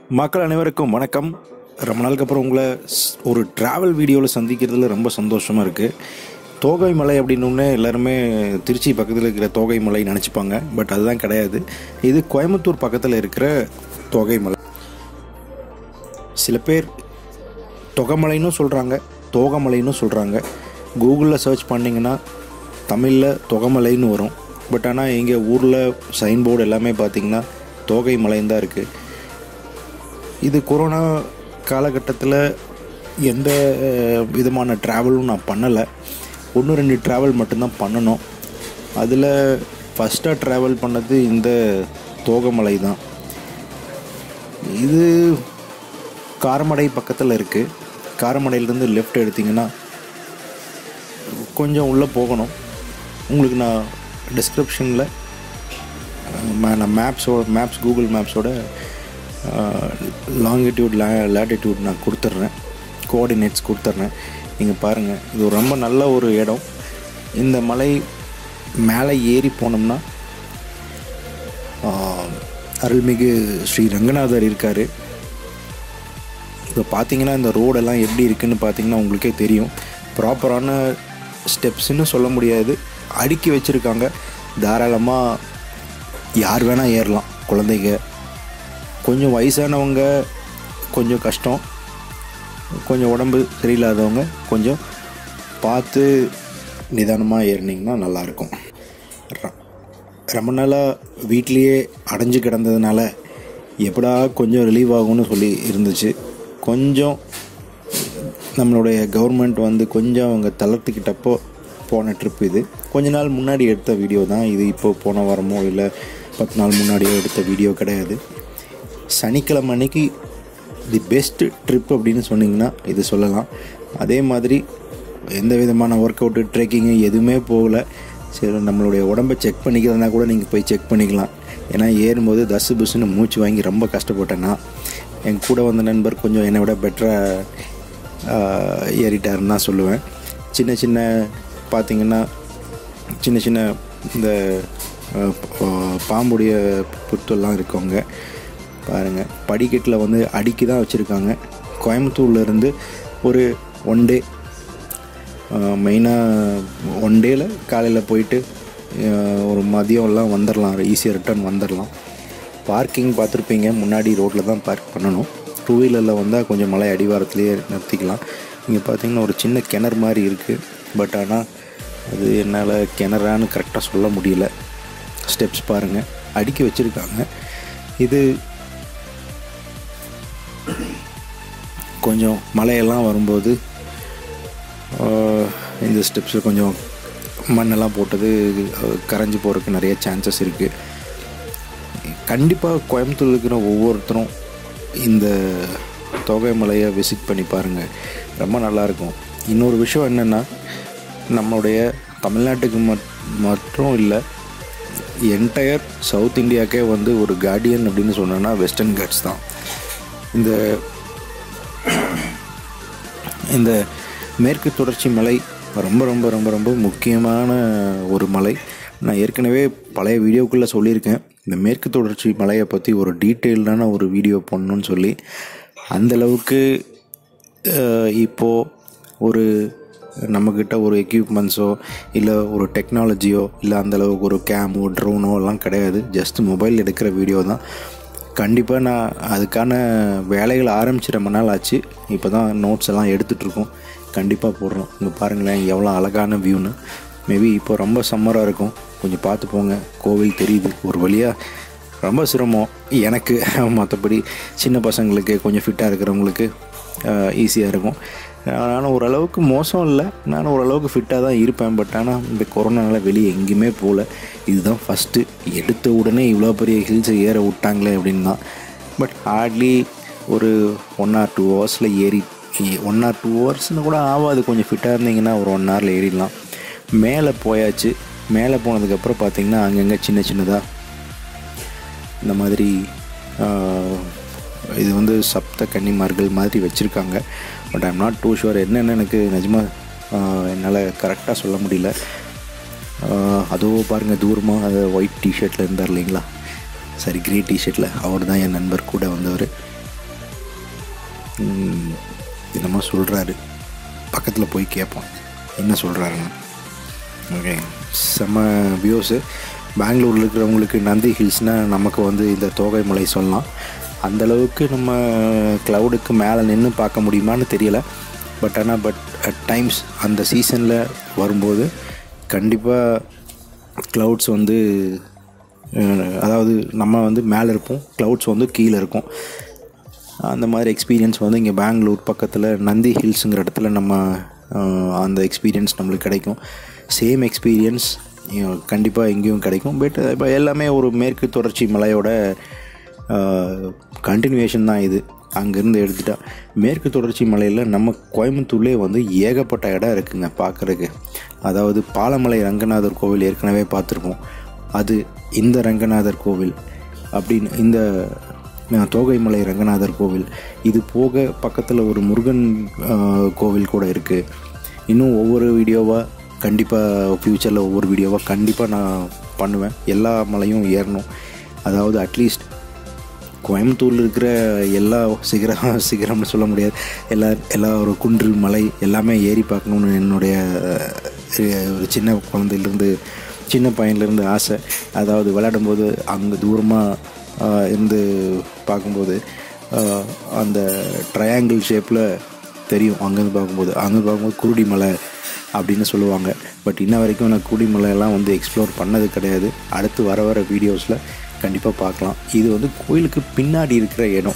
மக்கள் அனைவருக்கும் வணக்கம் ரொம்ப நாளுக்கு அப்புறம் உங்களை ஸ்- ஒரு ட்ராவல் வீடியோவில் சந்திக்கிறதுல ரொம்ப சந்தோஷமாக இருக்குது தோகை மலை அப்படின்னே எல்லாருமே திருச்சி பக்கத்தில் இருக்கிற தோகை மலை நினச்சிப்பாங்க பட் அதுதான் கிடையாது இது கோயம்புத்தூர் பக்கத்தில் இருக்கிற தோகை மலை சில பேர் தொகைமலைன்னு சொல்கிறாங்க தோகமலைன்னு சொல்கிறாங்க கூகுளில் சர்ச் பண்ணிங்கன்னா தமிழில் தொகைமலைன்னு வரும் பட் ஆனால் எங்கள் ஊரில் சைன் போர்டு எல்லாமே பார்த்தீங்கன்னா தோகை மலைன்னு தான் இருக்குது இது கொரோனா காலகட்டத்தில் எந்த அஹ், விதமான ட்ராவலும் நான் பண்ணலை ஒன்று ரெண்டு ட்ராவல் மட்டும்தான் பண்ணணும் அதில் ஃபஸ்ட்டாக ட்ராவல் பண்ணது இந்த தோகமலை தான் இது காரமடை பக்கத்தில் இருக்குது காரமடையிலேருந்து லெஃப்ட் எடுத்திங்கன்னா கொஞ்சம் உள்ளே போகணும் உங்களுக்கு நான் டிஸ்கிரிப்ஷனில் நான் மேப்ஸோட மேப்ஸ் கூகுள் மேப்ஸோட லாங்கிடியூட் லே லேட்டிடியூட் நான் கொடுத்துட்றேன் கோஆர்டினேட்ஸ் கொடுத்துட்றேன் நீங்கள் பாருங்கள் இது ஒரு ரொம்ப நல்ல ஒரு இடம் இந்த மலை மேலே ஏறி போனோம்னா ஆஹ், அருள்மிகு ஸ்ரீ ரங்கநாதர் இருக்கார் இப்போ பார்த்தீங்கன்னா இந்த ரோடெல்லாம் எப்படி இருக்குன்னு பார்த்தீங்கன்னா உங்களுக்கே தெரியும் ப்ராப்பரான ஸ்டெப்ஸ்னு சொல்ல முடியாது அடுக்கி வச்சுருக்காங்க தாராளமாக யார் வேணால் ஏறலாம் குழந்தைங்க கொஞ்சம் வயசானவங்க கொஞ்சம் கஷ்டம் கொஞ்சம் உடம்பு சரியில்லாதவங்க கொஞ்சம் பார்த்து நிதானமாக ஏறினீங்கன்னா நல்லாயிருக்கும் ர- ரொம்ப நாளாக வீட்லேயே அடைஞ்சு கிடந்ததுனால எப்படா கொஞ்சம் ரிலீவ் ஆகும்னு சொல்லி இருந்துச்சு கொஞ்சம் நம்மளுடைய கவர்மெண்ட் வந்து கொஞ்சம் அவங்க தளர்த்திக்கிட்டப்போ போன ட்ரிப் இது கொஞ்ச நாள் முன்னாடி எடுத்த வீடியோ தான் இது இப்போ போன வாரமோ இல்லை பத்து நாள் முன்னாடியோ எடுத்த வீடியோ கிடையாது சனிக்கிழமை அன்னைக்கு தி பெஸ்ட் ட்ரிப் அப்படின்னு சொன்னீங்கன்னா இது சொல்லலாம் அதே மாதிரி எந்த விதமான ஒர்க் அவுட்டு ட்ரெக்கிங்கு எதுவுமே போகல சரி நம்மளுடைய உடம்பை செக் பண்ணிக்கிறதுனா கூட நீங்கள் போய் செக் பண்ணிக்கலாம் ஏன்னா ஏறும்போது தசு புசுன்னு மூச்சு வாங்கி ரொம்ப கஷ்டப்பட்டேன்னா என் கூட வந்த நண்பர் கொஞ்சம் என்னை விட பெட்டராக ஏறிட்டாருன்னு தான் சொல்லுவேன் சின்ன சின்ன பார்த்தீங்கன்னா சின்ன சின்ன இந்த அஹ், பா- பாம்புடைய புத்தெல்லாம் இருக்கவங்க பாருங்கள் படிக்கட்டில் வந்து அடுக்கி தான் வச்சுருக்காங்க கோயம்புத்தூர்லேருந்து ஒரு ஒன் டே மெயினாக ஒன் டேயில் காலையில் போயிட்டு அஹ், ஒரு மதியம்லாம் வந்துடலாம் ஈஸியாக ரிட்டர்ன் வந்துடலாம் பார்க்கிங் பார்த்துருப்பீங்க முன்னாடி ரோட்டில் தான் பார்க் பண்ணணும் டூ வீலரில் வந்தால் கொஞ்சம் மலை அடிவாரத்துலேயே நிறுத்திக்கலாம் இங்கே பார்த்தீங்கன்னா ஒரு சின்ன கிணறு மாதிரி இருக்குது பட் ஆனால் அது என்னால் கிணறான்னு கரெக்டாக சொல்ல முடியல ஸ்டெப்ஸ் பாருங்கள் அடுக்கி வச்சுருக்காங்க இது கொஞ்சம் மழையெல்லாம் வரும்போது ஆஹ், இந்த ஸ்டெப்ஸில் கொஞ்சம் மண்ணெல்லாம் போட்டது அஹ், கரைஞ்சு போகிறதுக்கு நிறைய சான்சஸ் இருக்குது கண்டிப்பாக கோயம்புத்தூர் இருக்கிற ஒவ்வொருத்தரும் இந்த தொகை மலையை விசிட் பண்ணி பாருங்கள் ரொம்ப நல்லாயிருக்கும் இன்னொரு விஷயம் என்னென்னா நம்மளுடைய தமிழ்நாட்டுக்கு மட் மட்டும் இல்லை என்டையர் சவுத் இந்தியாக்கே வந்து ஒரு கார்டியன் அப்படின்னு சொன்னோன்னா வெஸ்டர்ன் காட்ஸ் தான் இந்த இந்த மேற்கு தொடர்ச்சி மலை ரொம்ப ரொம்ப ரொம்ப ரொம்ப முக்கியமான ஒரு மலை நான் ஏற்கனவே பழைய வீடியோக்குள்ளே சொல்லியிருக்கேன் இந்த மேற்கு தொடர்ச்சி மலையை பற்றி ஒரு டீட்டெயில்டான ஒரு வீடியோ பண்ணணும்னு சொல்லி அந்த அளவுக்கு அஹ், இப்போது ஒரு நம்மக்கிட்ட ஒரு எக்யூப்மெண்ட்ஸோ இல்லை ஒரு டெக்னாலஜியோ இல்லை அந்த அளவுக்கு ஒரு கேமோ ட்ரோனோ எல்லாம் கிடையாது ஜஸ்ட் மொபைல் எடுக்கிற வீடியோ தான் கண்டிப்பாக நான் அதுக்கான வேலைகள் ஆரம்பிச்சு ரொம்ப நாள் ஆச்சு இப்போ தான் நோட்ஸ் எல்லாம் எடுத்துகிட்ருக்கோம் கண்டிப்பாக போடுறோம் இங்கே பாருங்களேன் எவ்வளோ அழகான வியூன்னு மேபி இப்போ ரொம்ப சம்மராக இருக்கும் கொஞ்சம் பார்த்து போங்க கோவில் தெரியுது ஒரு வழியாக ரொம்ப சிரமம் எனக்கு மற்றபடி சின்ன பசங்களுக்கு கொஞ்சம் ஃபிட்டாக இருக்கிறவங்களுக்கு ஈஸியாக இருக்கும் நானும் ஓரளவுக்கு மோசம் இல்லை நானும் ஓரளவுக்கு ஃபிட்டாக தான் இருப்பேன் பட் ஆனால் இந்த கொரோனானால வெளியே எங்கேயுமே போகல இதுதான் ஃபஸ்ட்டு எடுத்த உடனே இவ்வளோ பெரிய ஹில்ஸை ஏற விட்டாங்களே அப்படின்னு தான் பட் ஹார்ட்லி ஒரு ஒன் ஆர் டூ ஹவர்ஸில் ஏறி ஒன் ஆர் டூ ஹவர்ஸ்னு கூட ஆகாது கொஞ்சம் ஃபிட்டாக இருந்தீங்கன்னா ஒரு ஒன் ஹவரில் ஏறிடலாம் மேலே போயாச்சு மேலே போனதுக்கப்புறம் பார்த்தீங்கன்னா அங்கங்கே சின்ன சின்னதாக இந்த மாதிரி ஆஹ், இது வந்து சப்த கன்னிமார்கள் மாதிரி வச்சுருக்காங்க but I'm not too sure என்னென்னு எனக்கு நிஜமாக என்னால் கரெக்டாக சொல்ல முடியல ஆஹ், அதோ பாருங்கள் தூரமாக அது ஒயிட் டிஷர்ட்டில் இருந்தார் இல்லைங்களா சரி கிரே டிஷர்ட்டில் அவர் தான் என் நண்பர் கூட வந்தவர் ம், என்னமோ சொல்கிறாரு பக்கத்தில் போய் கேட்போம் என்ன சொல்கிறாருன்னு ஓகே செம்ம வியூஸு பெங்களூரில் இருக்கிறவங்களுக்கு நந்தி ஹில்ஸ்னால் நமக்கு வந்து இந்த தோகை மலை சொல்லலாம் அந்த அளவுக்கு நம்ம க்ளவுடுக்கு மேலே நின்று பார்க்க முடியுமான்னு தெரியல பட் ஆனால் பட் அட் டைம்ஸ் அந்த சீசனில் வரும்போது கண்டிப்பாக க்ளவுட்ஸ் வந்து அஹ், அதாவது நம்ம வந்து மேலே இருப்போம் க்ளவுட்ஸ் வந்து கீழே இருக்கும் அந்த மாதிரி எக்ஸ்பீரியன்ஸ் வந்து இங்கே பெங்களூர் பக்கத்தில் நந்தி ஹில்ஸுங்கிற இடத்துல நம்ம அஹ், அந்த எக்ஸ்பீரியன்ஸ் நம்மளுக்கு கிடைக்கும் சேம் எக்ஸ்பீரியன்ஸ் கண்டிப்பாக எங்கேயும் கிடைக்கும் பட் இப்போ எல்லாமே ஒரு மேற்கு தொடர்ச்சி மலையோட கண்டினியூவேஷன் தான் இது அங்கேருந்து எடுத்துட்டா மேற்கு தொடர்ச்சி மலையில் நம்ம கோயம்புத்தூர்லேயே வந்து ஏகப்பட்ட இடம் இருக்குங்க பார்க்குறதுக்கு அதாவது பாலமலை ரங்கநாதர் கோவில் ஏற்கனவே பார்த்துருப்போம் அது இந்த ரங்கநாதர் கோவில் அப்படின்னு இந்த அஹ், தோகைமலை ரங்கநாதர் கோவில் இது போக பக்கத்தில் ஒரு முருகன் அஹ், கோவில் கூட இருக்குது இன்னும் ஒவ்வொரு வீடியோவாக கண்டிப்பாக ஃப்யூச்சரில் ஒவ்வொரு வீடியோவாக கண்டிப்பாக நான் பண்ணுவேன் எல்லா மலையும் ஏறணும் அதாவது அட்லீஸ்ட் கோயம்புத்தூரில் இருக்கிற எல்லா சிகரம் சிகரம்னு சொல்ல முடியாது எல்லா எல்லா ஒரு குன்று மலை எல்லாமே ஏறி பார்க்கணுன்னு என்னுடைய அஹ், ஒரு சின்ன குழந்தையிலேருந்து சின்ன பையன்லேருந்து ஆசை அதாவது விளையாடும்போது அங்கே தூரமாக இருந்து பார்க்கும்போது அஹ், அந்த ட்ரையாங்கிள் ஷேப்பில் தெரியும் அங்கேருந்து பார்க்கும்போது அங்கே பார்க்கும்போது குருடி மலை அப்படின்னு சொல்லுவாங்க பட் இன்ன வரைக்கும் நான் குருடி மலையெல்லாம் வந்து எக்ஸ்ப்ளோர் பண்ணது கிடையாது அடுத்து வர வர வீடியோஸில் கண்டிப்பாக பார்க்கலாம் இது வந்து கோயிலுக்கு பின்னாடி இருக்கிற இடம்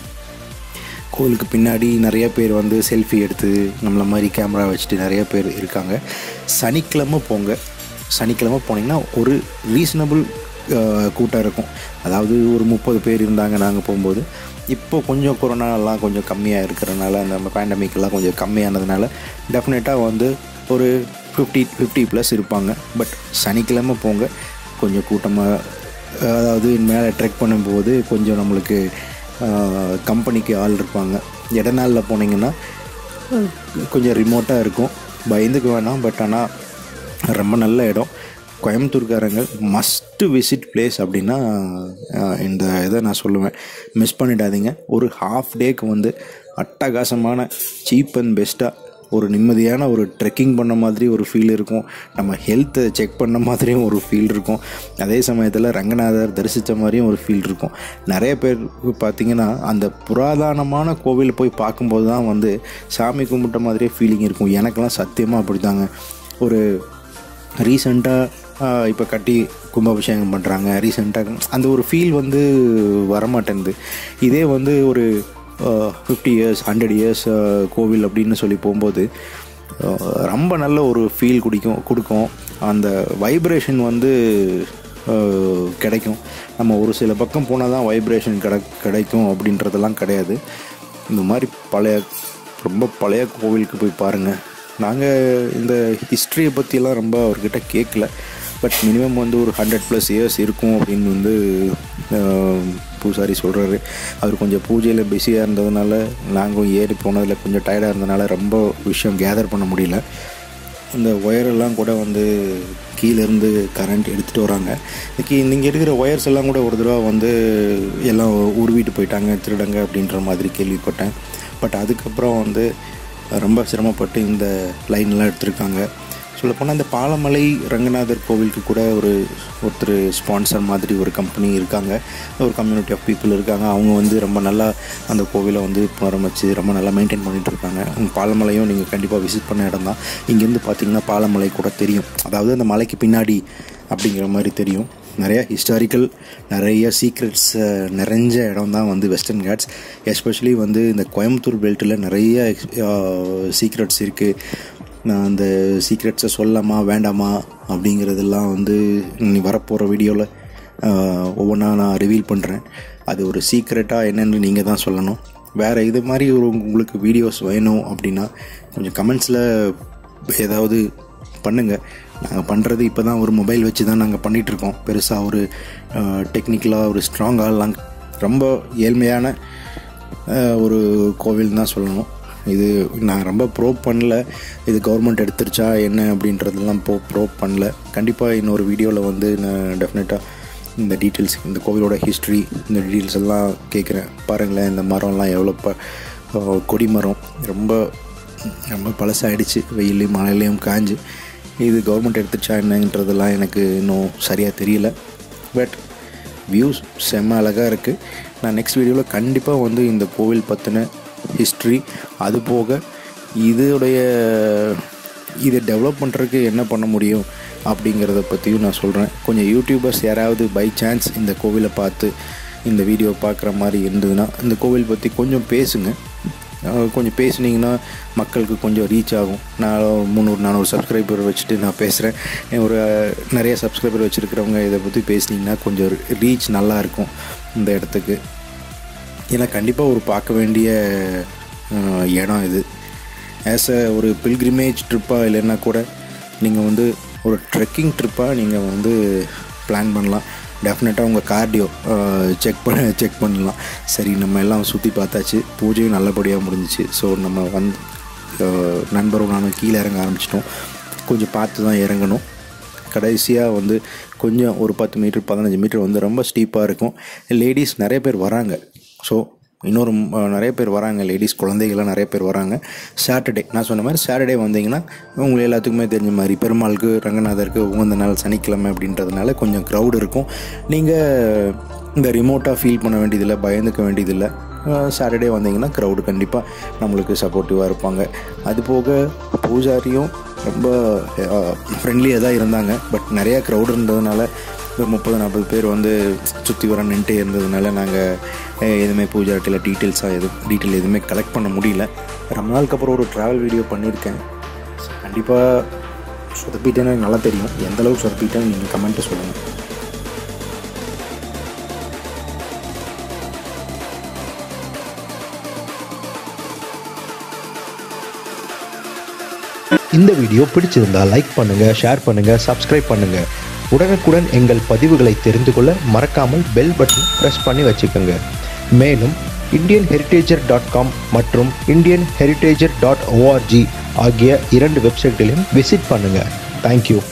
கோயிலுக்கு பின்னாடி நிறைய பேர் வந்து செல்ஃபி எடுத்து நம்மள மாதிரி கேமரா வச்சுட்டு நிறைய பேர் இருக்காங்க சனிக்கிழமை போங்க சனிக்கிழமை போனீங்கன்னா ஒரு ரீசனபிள் கூட்டம் இருக்கும் அதாவது ஒரு முப்பது பேர் இருந்தாங்க நாங்கள் போகும்போது இப்போ கொஞ்சம் கொரோனாலாம் கொஞ்சம் கம்மியாக இருக்கிறனால அந்த பேண்டமிக் எல்லாம் கொஞ்சம் கம்மியானதுனால டெஃபினட்டாக வந்து ஒரு ஃபிஃப்டி ஃபிஃப்டி ப்ளஸ் இருப்பாங்க பட் சனிக்கிழமை போங்க கொஞ்சம் கூட்டமாக அதாவது மேலே ட்ரெக் பண்ணும்போது கொஞ்சம் நம்மளுக்கு கம்பெனிக்கு ஆள் இருப்பாங்க இடநாளில் போனீங்கன்னா அஹ், கொஞ்சம் ரிமோட்டாக இருக்கும் பயந்துக்க வேணாம் பட் ஆனால் ரொம்ப நல்ல இடம் கோயம்புத்தூர்காரங்க மஸ்ட்டு விசிட் பிளேஸ் அப்படின்னா அஹ், இந்த இதை நான் சொல்லுவேன் மிஸ் பண்ணிடாதீங்க ஒரு ஹாஃப் டேக்கு வந்து அட்டகாசமான சீப் அண்ட் பெஸ்ட்டாக ஒரு நிம்மதியான ஒரு ட்ரெக்கிங் பண்ண மாதிரி ஒரு ஃபீல் இருக்கும் நம்ம ஹெல்த்தை செக் பண்ண மாதிரியும் ஒரு ஃபீல் இருக்கும் அதே சமயத்தில் ரங்கநாதர் தரிசித்த மாதிரியும் ஒரு ஃபீல் இருக்கும் நிறைய பேர் பார்த்திங்கன்னா அந்த புராதனமான கோவில் போய் பார்க்கும்போது தான் வந்து சாமி கும்பிட்ட மாதிரியே ஃபீலிங் இருக்கும் எனக்கெல்லாம் சத்தியமாக அப்படிதாங்க ஒரு ரீசெண்டாக இப்போ கட்டி கும்பாபிஷேகம் பண்ணுறாங்க ரீசெண்டாக அந்த ஒரு ஃபீல் வந்து வரமாட்டேங்குது இதே வந்து ஒரு ஃபிஃப்டி இயர்ஸ் ஹண்ட்ரட் இயர்ஸ் கோவில் அப்படின்னு சொல்லி போகும்போது அஹ், ரொம்ப நல்ல ஒரு ஃபீல் குடிக்கும் கொடுக்கும் அந்த வைப்ரேஷன் வந்து அஹ், கிடைக்கும் நம்ம ஒரு சில பக்கம் போனால் தான் வைப்ரேஷன் கிடை கிடைக்கும் அப்படின்றதெல்லாம் கிடையாது இந்த மாதிரி பழைய ரொம்ப பழைய கோவிலுக்கு போய் பாருங்கள் நாங்கள் இந்த ஹிஸ்ட்ரியை பற்றியெல்லாம் ரொம்ப அவர்கிட்ட கேட்கல பட் மினிமம் வந்து ஒரு ஹண்ட்ரட் ப்ளஸ் இயர்ஸ் இருக்கும் அப்படின்னு வந்து ஆஹ், பூசாரி சொல்கிறாரு அவர் கொஞ்சம் பூஜையில் பிஸியாக இருந்ததுனால நாங்கள் ஏறி போனதில் கொஞ்சம் டயர்டாக இருந்ததுனால ரொம்ப விஷயம் கேதர் பண்ண முடியல இந்த ஒயரெல்லாம் கூட வந்து கீழேருந்து கரண்ட் எடுத்துகிட்டு வராங்க இன்னைக்கு நீங்கள் இருக்கிற ஒயர்ஸ் எல்லாம் கூட ஒரு தடவை வந்து எல்லாம் உருவிட்டு போயிட்டாங்க திருடங்க அப்படின்ற மாதிரி கேள்விப்பட்டேன் பட் அதுக்கப்புறம் வந்து ரொம்ப சிரமப்பட்டு இந்த லைன்லாம் எடுத்திருக்காங்க சொல்லப்போனால் இந்த பாலமலை ரங்கநாதர் கோவிலுக்கு கூட ஒரு ஒருத்தர் ஸ்பான்சர் மாதிரி ஒரு கம்பெனி இருக்காங்க ஒரு கம்யூனிட்டி ஆஃப் பீப்புள் இருக்காங்க அவங்க வந்து ரொம்ப நல்லா அந்த கோவிலை வந்து புனரமைச்சு ரொம்ப நல்லா மெயின்டைன் பண்ணிட்டு இருக்காங்க உங்க பாலமலையும் நீங்கள் கண்டிப்பாக விசிட் பண்ண இடம் தான் இங்கேருந்து பார்த்தீங்கன்னா பாலமலை கூட தெரியும் அதாவது அந்த மலைக்கு பின்னாடி அப்படிங்கிற மாதிரி தெரியும் நிறைய ஹிஸ்டாரிக்கல் நிறைய சீக்ரெட்ஸ் நிறைஞ்ச இடம் தான் வந்து வெஸ்டர்ன் காட்ஸ் எஸ்பெஷலி வந்து இந்த கோயம்புத்தூர் பெல்ட்டில் நிறைய சீக்ரெட்ஸ் இருக்குது நான் அந்த சீக்ரெட்ஸை சொல்லலாமா வேண்டாமா அப்படிங்கிறதெல்லாம் வந்து நீ வரப்போகிற வீடியோவில் ஒவ்வொன்றா நான் ரிவீல் பண்ணுறேன் அது ஒரு சீக்ரெட்டாக என்னென்னு நீங்கள் தான் சொல்லணும் வேறு இது மாதிரி ஒரு உங்களுக்கு வீடியோஸ் வேணும் அப்படின்னா கொஞ்சம் கமெண்ட்ஸில் ஏதாவது பண்ணுங்கள் நாங்கள் பண்ணுறது இப்போ தான் ஒரு மொபைல் வச்சு தான் நாங்கள் பண்ணிகிட்ருக்கோம் பெருசாக ஒரு டெக்னிக்கலாக ஒரு ஸ்ட்ராங்காகலாம் ரொம்ப ஏழ்மையான அஹ், ஒரு கோவில் தான் சொல்லணும் இது நான் ரொம்ப ப்ரோப் பண்ணல இது கவர்மெண்ட் எடுத்துருச்சா என்ன அப்படின்றதெல்லாம் ப்ரோ ப்ரோப் பண்ணல கண்டிப்பாக இன்னொரு வீடியோவில் வந்து நான் டெஃபினட்டாக இந்த டீட்டெயில்ஸ் இந்த கோவிலோட ஹிஸ்ட்ரி இந்த டீட்டெயில்ஸ் எல்லாம் கேட்குறேன் பாருங்களேன் இந்த மரம்லாம் எவ்வளோ ப அஹ், கொடிமரம் ரொம்ப ரொம்ப பழசாயிடுச்சு வெயிலையும் மழையிலையும் காஞ்சு இது கவர்மெண்ட் எடுத்துச்சா என்னன்றதெல்லாம் எனக்கு இன்னும் சரியாக தெரியல பட் வியூஸ் செம்ம அழகாக இருக்குது நான் நெக்ஸ்ட் வீடியோவில் கண்டிப்பாக வந்து இந்த கோவில் பற்றின ஹிஸ்ட்ரி அது போக இதோடைய இதை டெவலப் பண்ணுறதுக்கு என்ன பண்ண முடியும் அப்படிங்கிறத பற்றியும் நான் சொல்கிறேன் கொஞ்சம் யூடியூபர்ஸ் யாராவது பை சான்ஸ் இந்த கோவிலை பார்த்து இந்த வீடியோ பார்க்குற மாதிரி இருந்ததுன்னா இந்த கோவில் பற்றி கொஞ்சம் பேசுங்க அஹ் கொஞ்சம் பேசுனீங்கன்னா மக்களுக்கு கொஞ்சம் ரீச் ஆகும் நான் முந்நூறு நானூறு சப்ஸ்கிரைபர் வச்சுட்டு நான் பேசுகிறேன் ஒரு அஹ், நிறைய சப்ஸ்கிரைபர் வச்சுருக்கிறவங்க இதை பற்றி பேசுனீங்கன்னா கொஞ்சம் ரீச் நல்லா இருக்கும் இந்த இடத்துக்கு ஏன்னா கண்டிப்பாக ஒரு பார்க்க வேண்டிய அஹ், இடம் இது ஆஸ் அ ஒரு பில்கிரிமேஜ் ட்ரிப்பாக இல்லைன்னா கூட நீங்கள் வந்து ஒரு ட்ரெக்கிங் ட்ரிப்பாக நீங்கள் வந்து பிளான் பண்ணலாம் டெஃபினட்டாக உங்கள் கார்டியோ செக் பண்ண செக் பண்ணலாம் சரி நம்ம எல்லாம் சுற்றி பார்த்தாச்சு பூஜையும் நல்லபடியாக முடிஞ்சிச்சு ஸோ நம்ம வந்து அஹ், நண்பரும் நானும் கீழே இறங்க ஆரம்பிச்சிட்டோம் கொஞ்சம் பார்த்து தான் இறங்கணும் கடைசியாக வந்து கொஞ்சம் ஒரு பத்து மீட்டர் பதினஞ்சு மீட்டர் வந்து ரொம்ப ஸ்டீப்பாக இருக்கும் லேடிஸ் நிறைய பேர் வராங்க ஸோ இன்னொரு ம், அஹ், நிறைய பேர் வராங்க லேடிஸ் குழந்தைகள்லாம் நிறைய பேர் வராங்க சாட்டர்டே நான் சொன்ன மாதிரி சாட்டர்டே வந்தீங்கன்னா உங்களுக்கு எல்லாத்துக்குமே தெரிஞ்ச மாதிரி பெருமாளுக்கு ரங்கநாதருக்கு உகந்த நாள் சனிக்கிழமை அப்படின்றதுனால கொஞ்சம் க்ரௌட் இருக்கும் நீங்கள் இந்த ரிமோட்டாக ஃபீல் பண்ண வேண்டியதில்லை பயந்துக்க வேண்டியதில்லை சாட்டர்டே வந்தீங்கன்னா க்ரௌடு கண்டிப்பாக நம்மளுக்கு சப்போர்ட்டிவாக இருப்பாங்க அது போக பூஜாரியும் ரொம்ப ஃப்ரெண்ட்லியாக தான் இருந்தாங்க பட் நிறையா க்ரௌடு இருந்ததுனால ஒரு முப்பது நாற்பது பேர் வந்து சுற்றி வர நின்றுட்டே இருந்ததுனால நாங்கள் எதுவுமே பூஜாட்டியில் டீட்டெயில்ஸாக எதுவும் டீட்டெயில் எதுவுமே கலெக்ட் பண்ண முடியல ரொம்ப நாளுக்கு அப்புறம் ஒரு ட்ராவல் வீடியோ பண்ணியிருக்கேன் கண்டிப்பாக சொதப்பிட்டேன்னு எனக்கு நல்லா தெரியும் எந்த அளவுக்கு சொதப்பிட்டேன்னு நீங்கள் கமெண்ட்டை சொல்லுங்கள் இந்த வீடியோ பிடிச்சிருந்தா லைக் பண்ணுங்க ஷேர் பண்ணுங்க சப்ஸ்கிரைப் பண்ணுங்க உடனுக்குடன் எங்கள் பதிவுகளை தெரிந்து கொள்ள மறக்காமல் பெல் பட்டன் ப்ரெஸ் பண்ணி வச்சுக்கோங்க மேலும் இந்தியன் ஹெரிட்டேஜர் டாட் காம் மற்றும் இந்தியன் ஹெரிட்டேஜர் டாட் ஓஆர்ஜி ஆகிய இரண்டு வெப்சைட்களையும் விசிட் பண்ணுங்க தேங்க்யூ